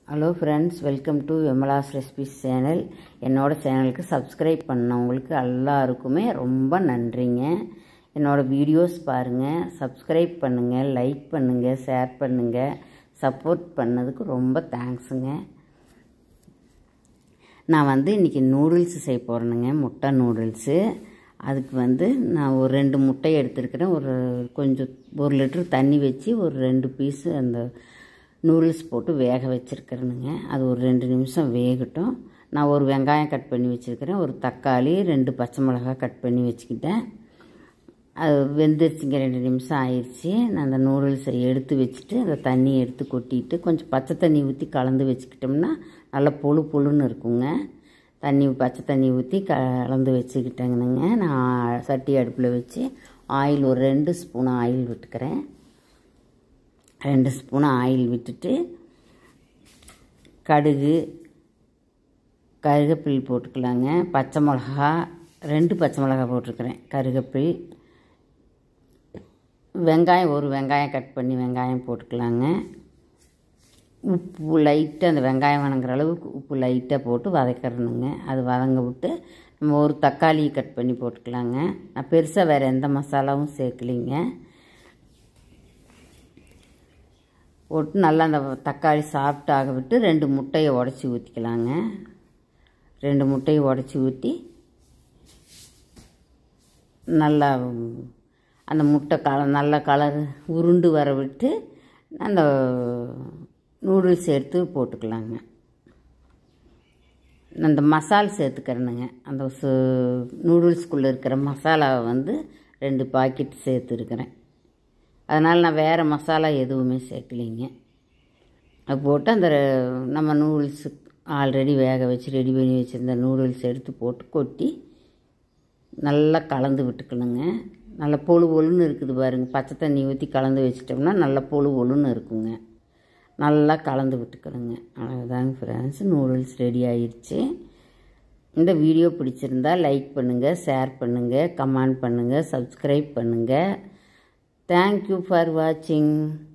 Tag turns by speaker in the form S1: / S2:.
S1: hello friends welcome to Vimala's recipes channel என்னோடய சேனலுக்கு subscribe பண்ணவங்களுக்கு எல்லாருக்குமே ரொம்ப நன்றிங்க என்னோடய வீடியோஸ் பாருங்கள் சப்ஸ்கிரைப் பண்ணுங்கள் லைக் பண்ணுங்கள் ஷேர் பண்ணுங்கள் சப்போர்ட் பண்ணதுக்கு ரொம்ப தேங்க்ஸுங்க நான் வந்து இன்றைக்கி நூடுல்ஸ் செய்ய போகிறேனுங்க முட்டை நூடுல்ஸு அதுக்கு வந்து நான் ஒரு ரெண்டு முட்டை எடுத்துருக்கிறேன் ஒரு கொஞ்சம் ஒரு லிட்ரு தண்ணி வச்சு ஒரு ரெண்டு பீஸு அந்த நூடுல்ஸ் போட்டு வேக வச்சுருக்கிறேனுங்க அது ஒரு ரெண்டு நிமிஷம் வேகட்டும் நான் ஒரு வெங்காயம் கட் பண்ணி வச்சுருக்கிறேன் ஒரு தக்காளி ரெண்டு பச்சை மிளகாய் கட் பண்ணி வச்சுக்கிட்டேன் அது வெந்துருச்சுங்க ரெண்டு நிமிஷம் ஆயிடுச்சு நான் அந்த நூடுல்ஸை எடுத்து வச்சுட்டு அந்த தண்ணியை எடுத்து கொட்டிட்டு கொஞ்சம் பச்சை தண்ணி ஊற்றி கலந்து வச்சுக்கிட்டோம்னா நல்லா பொழு பொழுன்னு இருக்குங்க தண்ணி பச்சை தண்ணி ஊற்றி கலந்து வச்சுக்கிட்டேங்கனுங்க நான் சட்டி அடுப்பில் வச்சு ஆயில் ஒரு ரெண்டு ஸ்பூன் ஆயில் விட்டுக்கிறேன் ரெண்டு ஸ்பூன் ஆயில் விட்டுட்டு கடுகு கருகப்பில் போட்டுக்கலாங்க பச்சை மிளகா ரெண்டு பச்சை மிளகா போட்டிருக்கிறேன் கருகப்பில் வெங்காயம் ஒரு வெங்காயம் கட் பண்ணி வெங்காயம் போட்டுக்கலாங்க உப்பு லைட்டாக அந்த வெங்காயம் வணங்குற அளவுக்கு உப்பு லைட்டாக போட்டு வதக்கிறணுங்க அது வதங்க விட்டு நம்ம ஒரு தக்காளி கட் பண்ணி போட்டுக்கலாங்க நான் பெருசாக வேறு எந்த மசாலாவும் சேர்க்கலிங்க போட்டு நல்லா அந்த தக்காளி சாஃப்டாக விட்டு ரெண்டு முட்டையை உடச்சி ஊற்றிக்கலாங்க ரெண்டு முட்டையை உடச்சி ஊற்றி நல்லா அந்த முட்டை கலர் நல்ல கலர் உருண்டு வர விட்டு அந்த நூடுல்ஸ் எடுத்து போட்டுக்கலாங்க அந்த மசால் சேர்த்துக்கிறேனுங்க அந்த சு நூடுல்ஸ்குள்ளே இருக்கிற மசாலாவை வந்து ரெண்டு பாக்கெட் சேர்த்துருக்கிறேன் அதனால் நான் வேறு மசாலா எதுவுமே சேர்க்கலிங்க அது போட்டு அந்த நம்ம நூடுல்ஸு ஆல்ரெடி வேக வச்சு ரெடி பண்ணி வச்சுருந்த நூடுல்ஸ் எடுத்து போட்டு கொட்டி நல்லா கலந்து விட்டுக்கணுங்க நல்லா பொழு பொழுன்னு இருக்குது பாருங்கள் பச்சை தண்ணி ஊற்றி கலந்து வச்சிட்டோம்னா நல்லா பொழு பொழுன்னு இருக்குங்க நல்லா கலந்து விட்டுக்கணுங்க அவ்வளோதாங்க ஃப்ரெண்ட்ஸ் நூடுல்ஸ் ரெடி ஆயிடுச்சு இந்த வீடியோ பிடிச்சிருந்தா லைக் பண்ணுங்கள் ஷேர் பண்ணுங்கள் கமெண்ட் பண்ணுங்கள் சப்ஸ்கிரைப் பண்ணுங்கள் தேங்க்யூ ஃபார் வாட்சிங்